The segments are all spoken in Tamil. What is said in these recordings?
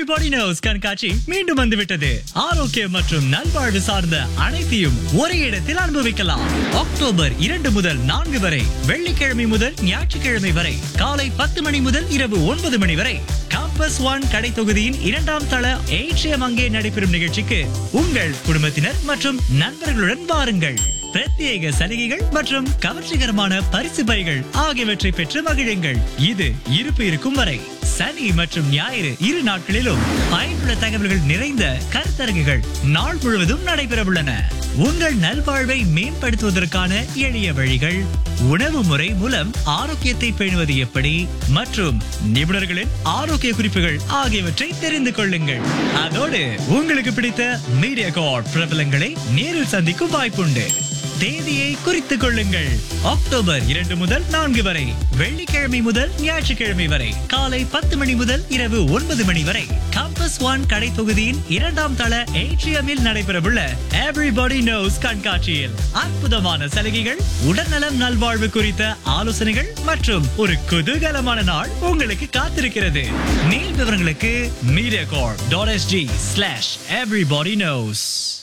எவ்ரிபாடி நோஸ் கண்காட்சி மீண்டும் வந்துவிட்டது ஆரோக்கியம் மற்றும் நல்வாழ்வு சார்ந்த அனைத்தையும் ஒரே இடத்தில் அனுபவிக்கலாம் அக்டோபர் இரண்டு முதல் நான்கு வரை வெள்ளிக்கிழமை முதல் ஞாயிற்றுக்கிழமை வரை காலை பத்து மணி முதல் இரவு ஒன்பது மணி வரை காம்பஸ் ஒன் கடை தொகுதியின் இரண்டாம் தள ஏற்றியம் அங்கே நடைபெறும் நிகழ்ச்சிக்கு உங்கள் குடும்பத்தினர் மற்றும் நண்பர்களுடன் வாருங்கள் பிரத்யேக சலுகைகள் மற்றும் கவர்ச்சிகரமான பரிசு பைகள் ஆகியவற்றை பெற்று மகிழுங்கள் இது இருப்பு இருக்கும் வரை சனி மற்றும் ஞாயிறு இரு நாட்களிலும் பயனுள்ள தகவல்கள் நிறைந்த கருத்தரங்குகள் நாள் முழுவதும் நடைபெறவுள்ளன உங்கள் நல்வாழ்வை மேம்படுத்துவதற்கான எளிய வழிகள் உணவு முறை மூலம் ஆரோக்கியத்தை பேணுவது எப்படி மற்றும் நிபுணர்களின் ஆரோக்கிய குறிப்புகள் ஆகியவற்றை தெரிந்து கொள்ளுங்கள் அதோடு உங்களுக்கு பிடித்த மீடியா கார்ட் பிரபலங்களை நேரில் சந்திக்கும் வாய்ப்புண்டு தேதியை குறித்துக் கொள்ளுங்கள் அக்டோபர் இரண்டு முதல் நான்கு வரை வெள்ளிக்கிழமை முதல் ஞாயிற்றுக்கிழமை வரை காலை பத்து மணி முதல் இரவு ஒன்பது மணி வரை கம்பஸ் ஒன் கடை தொகுதியின் இரண்டாம் தள ஏட்ரியமில் நடைபெறவுள்ள எவ்ரிபாடி நோஸ் கண்காட்சியில் அற்புதமான சலுகைகள் உடல்நலம் நல்வாழ்வு குறித்த ஆலோசனைகள் மற்றும் ஒரு குதூகலமான நாள் உங்களுக்கு காத்திருக்கிறது மேல் விவரங்களுக்கு media corp dot S G slash everybody knows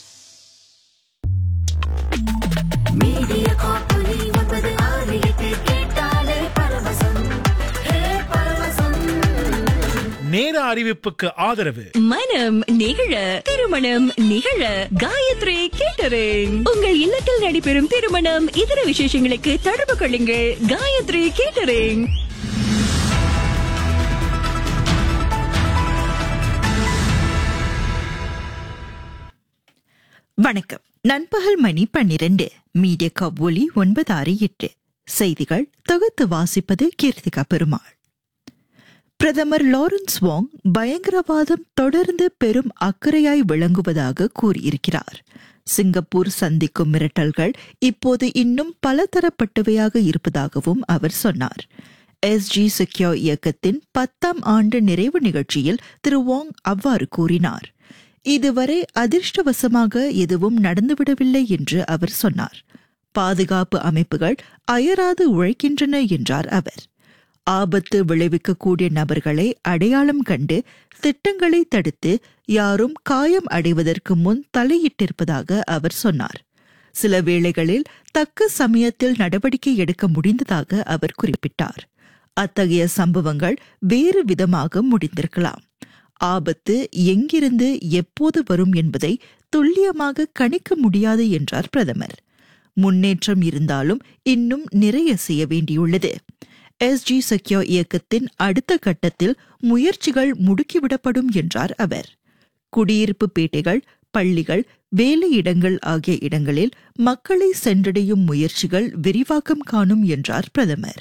media காப்பொலி ஒன்பது ஆறு எட்டு கேட்டாலே பரவசம் ஹே பரவசம் நேர அறிவிப்புக்கு ஆதரவு மனம் நிகழ திருமணம் நிகழ காயத்ரி கேட்டரிங் உங்கள் இல்லத்தில் நடைபெறும் திருமணம் இதர விசேஷங்களுக்கு தொடர்பு கொள்ளுங்கள் காயத்ரி கேட்டரிங் வணக்கம் நண்பகல் மணி பன்னிரண்டு மீடியா கப் ஒலி ஒன்பது ஆறு எட்டு செய்திகள் தொகுத்து வாசிப்பது கீர்த்திகா பெருமாள் பிரதமர் லாரன்ஸ் வாங் பயங்கரவாதம் தொடர்ந்து பெரும் அக்கறையாய் விளங்குவதாக கூறியிருக்கிறார் சிங்கப்பூர் சந்திக்கும் மிரட்டல்கள் இப்போது இன்னும் பலதரப்பட்டவையாக இருப்பதாகவும் அவர் சொன்னார் எஸ்ஜி செக்யூர் இயக்கத்தின் பத்தாம் ஆண்டு நிறைவு நிகழ்ச்சியில் திரு வாங் அவ்வாறு கூறினார் இதுவரை அதிர்ஷ்டவசமாக எதுவும் நடந்துவிடவில்லை என்று அவர் சொன்னார் பாதுகாப்பு அமைப்புகள் அயராது உழைக்கின்றன என்றார் அவர் ஆபத்து விளைவிக்கக்கூடிய நபர்களை அடையாளம் கண்டு திட்டங்களை தடுத்து யாரும் காயம் அடைவதற்கு முன் தலையிட்டிருப்பதாக அவர் சொன்னார் சில வேளைகளில் தக்க சமயத்தில் நடவடிக்கை எடுக்க முடிந்ததாக அவர் குறிப்பிட்டார் அத்தகைய சம்பவங்கள் வேறு விதமாக முடிந்திருக்கலாம் ஆபத்து எங்கிருந்து எப்போது வரும் என்பதை துல்லியமாக கணிக்க முடியாது என்றார் பிரதமர் முன்னேற்றம் இருந்தாலும் இன்னும் நிறைய செய்ய வேண்டியுள்ளது எஸ்ஜி செக்யூர் இயக்கத்தின் அடுத்த கட்டத்தில் முயற்சிகள் முடுக்கிவிடப்படும் என்றார் அவர் குடியிருப்பு பேட்டைகள் பள்ளிகள் வேலையிடங்கள் ஆகிய இடங்களில் மக்களை சென்றடையும் முயற்சிகள் விரிவாக்கம் காணும் என்றார் பிரதமர்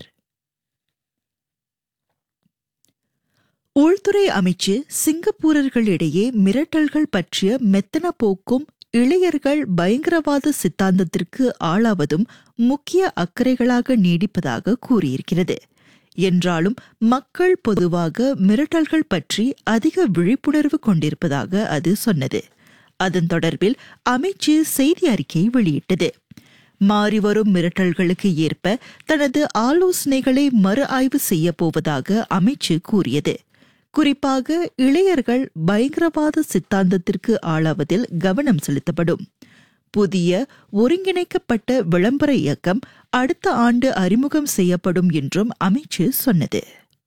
உள்துறை அமைச்சு சிங்கப்பூரர்களிடையே மிரட்டல்கள் பற்றிய மெத்தன போக்கும் இளையர்கள் பயங்கரவாத சித்தாந்தத்திற்கு ஆளாவதும் முக்கிய அக்கறைகளாக நீடிப்பதாக கூறியிருக்கிறது என்றாலும் மக்கள் பொதுவாக மிரட்டல்கள் பற்றி அதிக விழிப்புணர்வு கொண்டிருப்பதாக அது சொன்னது அதன் தொடர்பில் அமைச்சு செய்தி அறிக்கை வெளியிட்டது மாறிவரும் மிரட்டல்களுக்கு ஏற்ப தனது ஆலோசனைகளை மறு ஆய்வு செய்ய போவதாக அமைச்சு கூறியது குறிப்பாக இளையர்கள் பயங்கரவாத சித்தாந்தத்திற்கு ஆளாவதில் கவனம் செலுத்தப்படும் புதிய ஒருங்கிணைக்கப்பட்ட விளம்பர இயக்கம் அடுத்த ஆண்டு அறிமுகம் செய்யப்படும் என்றும் அமைச்சு சொன்னது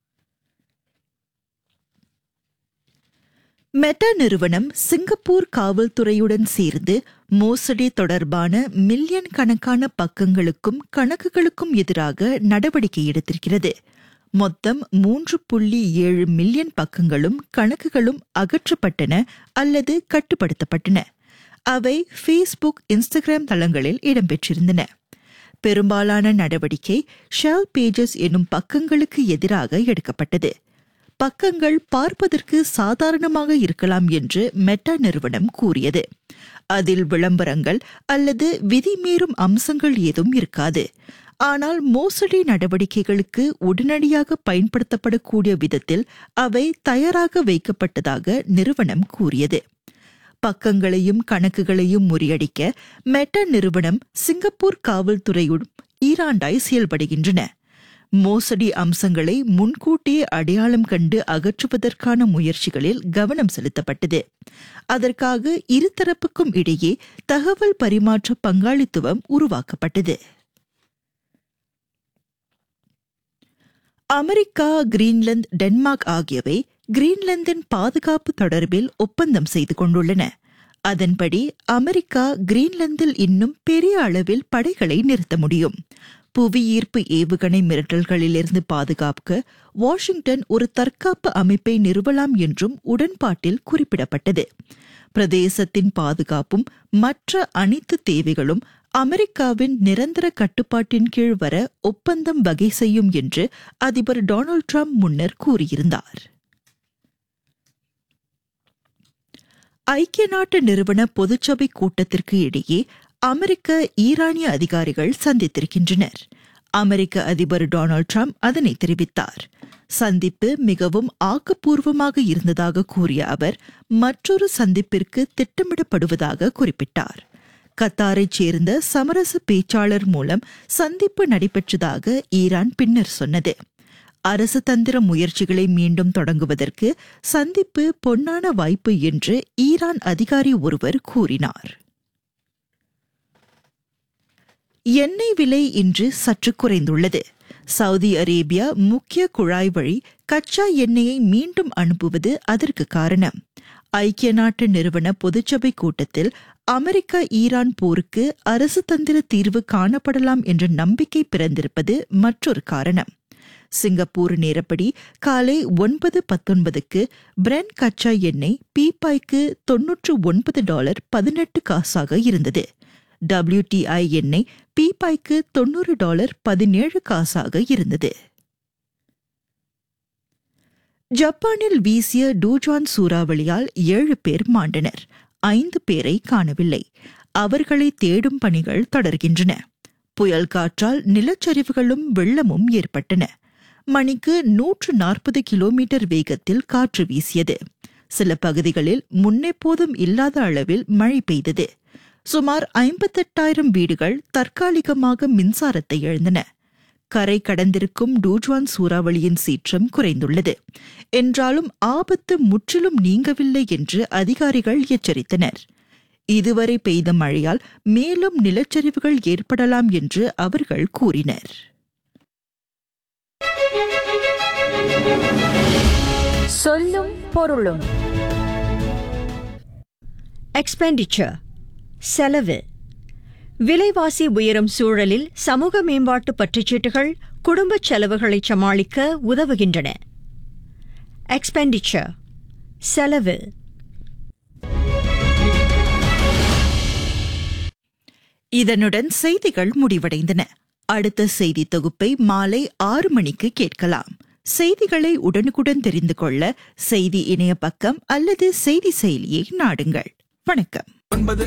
மெட்டா நிறுவனம் சிங்கப்பூர் காவல்துறையுடன் சேர்ந்து மோசடி தொடர்பான மில்லியன் கணக்கான பக்கங்களுக்கும் கணக்குகளுக்கும் எதிராக நடவடிக்கை எடுத்திருக்கிறது மொத்தம் மூன்று புள்ளி ஏழு மில்லியன் பக்கங்களும் கணக்குகளும் அகற்றப்பட்டன அல்லது கட்டுப்படுத்தப்பட்டன அவை ஃபேஸ்புக் இன்ஸ்டாகிராம் தளங்களில் இடம்பெற்றிருந்தன பெரும்பாலான நடவடிக்கை ஷெல் பேஜஸ் எனும் பக்கங்களுக்கு எதிராக எடுக்கப்பட்டது பக்கங்கள் பார்ப்பதற்கு சாதாரணமாக இருக்கலாம் என்று மெட்டா நிறுவனம் கூறியது அதில் விளம்பரங்கள் அல்லது விதிமீறும் அம்சங்கள் ஏதும் இருக்காது ஆனால் மோசடி நடவடிக்கைகளுக்கு உடனடியாக பயன்படுத்தப்படக்கூடிய விதத்தில் அவை தயாராக வைக்கப்பட்டதாக நிறுவனம் கூறியது பக்கங்களையும் கணக்குகளையும் முறியடிக்க மெட்டா நிறுவனம் சிங்கப்பூர் காவல்துறையுடன் ஈராண்டாய் செயல்படுகின்றன மோசடி அம்சங்களை முன்கூட்டியே அடையாளம் கண்டு அகற்றுவதற்கான முயற்சிகளில் கவனம் செலுத்தப்பட்டது அதற்காக இருதரப்புக்கும் இடையே தகவல் பரிமாற்ற பங்காளித்துவம் உருவாக்கப்பட்டது அமெரிக்கா கிரீன்லாந்து டென்மார்க் ஆகியவை கிரீன்லாந்தின் பாதுகாப்பு தொடர்பில் ஒப்பந்தம் செய்து கொண்டுள்ளன அதன்படி அமெரிக்கா கிரீன்லாந்தில் இன்னும் பெரிய அளவில் படைகளை நிறுத்த முடியும் புவியீர்ப்பு ஏவுகணை மிரட்டல்களிலிருந்து பாதுகாக்க வாஷிங்டன் ஒரு தற்காப்பு அமைப்பை நிறுவலாம் என்றும் உடன்பாட்டில் குறிப்பிடப்பட்டது பிரதேசத்தின் பாதுகாப்பும் மற்ற அனைத்து தேவைகளும் அமெரிக்காவின் நிரந்தர கட்டுப்பாட்டின் கீழ் வர ஒப்பந்தம் வகை செய்யும் என்று அதிபர் டொனால்ட் ட்ரம்ப் முன்னர் கூறியிருந்தார் ஐக்கிய நாட்டு நிறுவன பொதுச்சபை கூட்டத்திற்கு இடையே அமெரிக்க ஈரானிய அதிகாரிகள் சந்தித்திருக்கின்றனர் அமெரிக்க அதிபர் டொனால்ட் ட்ரம்ப் அதனை தெரிவித்தார் சந்திப்பு மிகவும் ஆக்கப்பூர்வமாக இருந்ததாக கூறிய அவர் மற்றொரு சந்திப்பிற்கு திட்டமிடப்படுவதாக குறிப்பிட்டார் கத்தாரைச் சேர்ந்த சமரச பேச்சாளர் மூலம் சந்திப்பு நடைபெற்றதாக ஈரான் பின்னர் சொன்னது அரசு தந்திர முயற்சிகளை மீண்டும் தொடங்குவதற்கு சந்திப்பு பொன்னான வாய்ப்பு என்று ஈரான் அதிகாரி ஒருவர் கூறினார் எண்ணெய் விலை இன்று சற்று குறைந்துள்ளது சவுதி அரேபியா முக்கிய குழாய் வழி கச்சா எண்ணெயை மீண்டும் அனுப்புவது அதற்கு காரணம் ஐக்கிய நாட்டு நிறுவன பொதுச்சபை கூட்டத்தில் அமெரிக்கா ஈரான் போருக்கு அரசு தந்திர தீர்வு காணப்படலாம் என்ற நம்பிக்கை பிறந்திருப்பது மற்றொரு காரணம் சிங்கப்பூர் நேரப்படி காலை ஒன்பது பத்தொன்பதுக்கு பிரெண்ட் கச்சா எண்ணெய் பீப்பாய்க்கு தொன்னூற்று ஒன்பது டாலர் பதினெட்டு காசாக இருந்தது டபிள்யூடிஐ எண்ணெய் பீப்பாய்க்கு தொன்னூறு டாலர் பதினேழு காசாக இருந்தது ஜப்பானில் வீசிய டூஜான் சூறாவளியால் ஏழு பேர் மாண்டனர் ஐந்து பேரை காணவில்லை அவர்களை தேடும் பணிகள் தொடர்கின்றன புயல் காற்றால் நிலச்சரிவுகளும் வெள்ளமும் ஏற்பட்டன மணிக்கு நூற்று நாற்பது கிலோமீட்டர் வேகத்தில் காற்று வீசியது சில பகுதிகளில் முன்னெப்போதும் இல்லாத அளவில் மழை பெய்தது சுமார் ஐம்பத்தெட்டாயிரம் வீடுகள் தற்காலிகமாக மின்சாரத்தை இழந்தன கரை கடந்திருக்கும் டூஜ்வான் சூறாவளியின் சீற்றம் குறைந்துள்ளது என்றாலும் ஆபத்து முற்றிலும் நீங்கவில்லை என்று அதிகாரிகள் எச்சரித்தனர் இதுவரை பெய்த மழையால் மேலும் நிலச்சரிவுகள் ஏற்படலாம் என்று அவர்கள் கூறினர் சொல்லும் பொருளும் எக்ஸ்பெண்டிச்சர் செலவு விலைவாசி உயரும் சூழலில் சமூக மேம்பாட்டு பற்றுச்சீட்டுகள் குடும்பச் செலவுகளை சமாளிக்க உதவுகின்றன எக்ஸ்பெண்டிச்சர் செலவு இதனுடன் செய்திகள் முடிவடைந்தன அடுத்த செய்தி தொகுப்பை மாலை ஆறு மணிக்கு கேட்கலாம் செய்திகளை உடனுக்குடன் தெரிந்து கொள்ள செய்தி இணைய பக்கம் அல்லது செய்தி செயலியை நாடுங்கள் வணக்கம் ஒன்பது